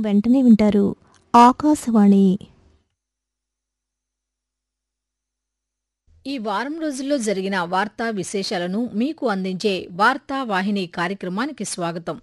వెంటనే వింటారు ఆకాశవాణి ఈ వారం రోజుల్లో జరిగిన వార్తా విశేషాలను మీకు అందించే వార్తా వాహిని కార్యక్రమానికి స్వాగతం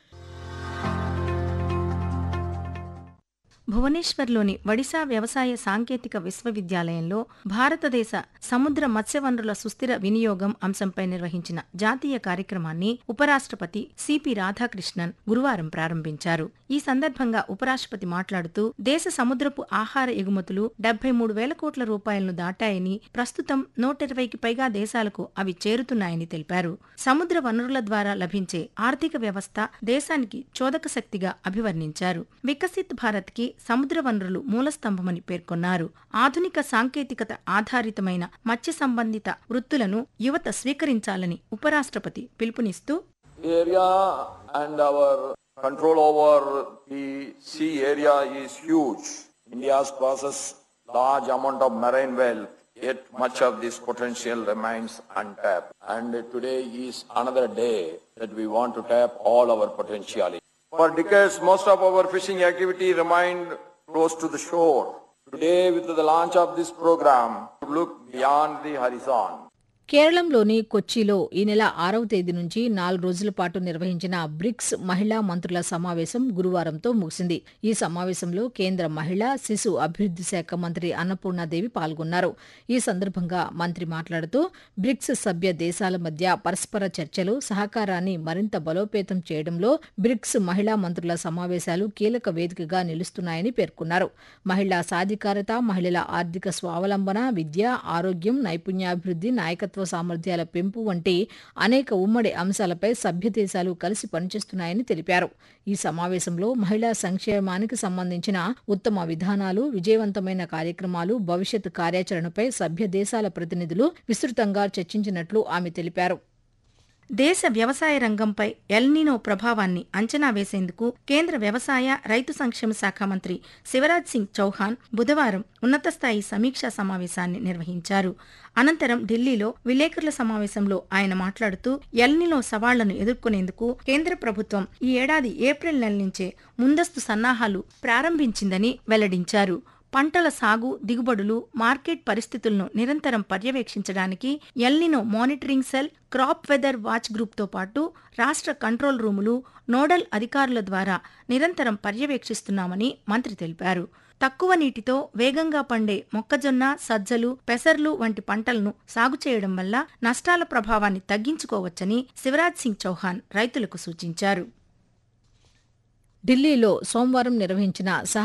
భువనేశ్వర్లోని ఒడిశా వ్యవసాయ సాంకేతిక విశ్వవిద్యాలయంలో భారతదేశ సముద్ర మత్స్య వనరుల సుస్థిర వినియోగం అంశంపై నిర్వహించిన జాతీయ కార్యక్రమాన్ని ఉపరాష్ట్రపతి సిపి రాధాకృష్ణన్ గురువారం ప్రారంభించారు ఈ సందర్భంగా ఉపరాష్ట్రపతి మాట్లాడుతూ దేశ సముద్రపు ఆహార ఎగుమతులు డెబ్బై మూడు వేల కోట్ల రూపాయలను దాటాయని ప్రస్తుతం నూట ఇరవైకి పైగా దేశాలకు అవి చేరుతున్నాయని తెలిపారు సముద్ర వనరుల ద్వారా లభించే ఆర్థిక వ్యవస్థ దేశానికి చోదక శక్తిగా అభివర్ణించారు వికసిత్ భారత్ కి సముద్ర వనరులు మూలస్తంభమని పేర్కొన్నారు ఆధునిక సాంకేతికత ఆధారితమైన మత్స్య సంబంధిత వృత్తులను యువత స్వీకరించాలని ఉపరాష్ట్రపతి పిలుపునిస్తూ area and our control over the sea area is huge. India's possesses large amount of marine wealth, yet much of this potential remains untapped. And today is another day that we want to tap all our potentiality. For decades, most of our fishing activity remained close to the shore. Today, with the launch of this program, look beyond the horizon. కేరళంలోని కొచ్చిలో ఈ నెల ఆరవ తేదీ నుంచి నాలుగు రోజుల పాటు నిర్వహించిన bricks మహిళా మంత్రుల సమావేశం గురువారంతో ముగిసింది ఈ సమావేశంలో కేంద్ర మహిళా శిశు అభివృద్ధి శాఖ మంత్రి అన్నపూర్ణాదేవి పాల్గొన్నారు ఈ సందర్భంగా మంత్రి మాట్లాడుతూ బ్రిక్స్ సభ్య దేశాల మధ్య పరస్పర చర్చలు సహకారాన్ని మరింత బలోపేతం చేయడంలో బ్రిక్స్ మహిళా మంత్రుల సమావేశాలు కీలక వేదికగా నిలుస్తున్నాయని పేర్కొన్నారు మహిళా సాధికారత మహిళల ఆర్థిక స్వావలంబన విద్య ఆరోగ్యం నైపుణ్యాభివృద్ధి నాయకత్వ సామర్థ్యాల పెంపు వంటి అనేక ఉమ్మడి అంశాలపై సభ్య దేశాలు కలిసి పనిచేస్తున్నాయని తెలిపారు ఈ సమావేశంలో మహిళా సంక్షేమానికి సంబంధించిన ఉత్తమ విధానాలు విజయవంతమైన కార్యక్రమాలు భవిష్యత్ కార్యాచరణపై సభ్య దేశాల ప్రతినిధులు విస్తృతంగా చర్చించినట్లు ఆమె తెలిపారు దేశ వ్యవసాయ రంగంపై ఎల్నినో ప్రభావాన్ని అంచనా వేసేందుకు కేంద్ర వ్యవసాయ రైతు సంక్షేమ శాఖ మంత్రి శివరాజ్ సింగ్ చౌహాన్ బుధవారం ఉన్నతస్థాయి సమీక్షా సమావేశాన్ని నిర్వహించారు అనంతరం ఢిల్లీలో విలేకరుల సమావేశంలో ఆయన మాట్లాడుతూ ఎల్నినో సవాళ్లను ఎదుర్కొనేందుకు కేంద్ర ప్రభుత్వం ఈ ఏడాది ఏప్రిల్ నెల నుంచే ముందస్తు సన్నాహాలు ప్రారంభించిందని వెల్లడించారు పంటల సాగు దిగుబడులు మార్కెట్ పరిస్థితులను నిరంతరం పర్యవేక్షించడానికి El Nino monitoring cell crop weather watch గ్రూప్తో పాటు రాష్ట్ర కంట్రోల్ రూములు నోడల్ అధికారుల ద్వారా నిరంతరం పర్యవేక్షిస్తున్నామని మంత్రి తెలిపారు తక్కువ నీటితో వేగంగా పండే మొక్కజొన్న సజ్జలు పెసర్లు వంటి పంటలను సాగు చేయడం వల్ల నష్టాల ప్రభావాన్ని తగ్గించుకోవచ్చని శివరాజ్ సింగ్ చౌహాన్ రైతులకు సూచించారు ఢిల్లీలో సోమవారం నిర్వహించిన సహ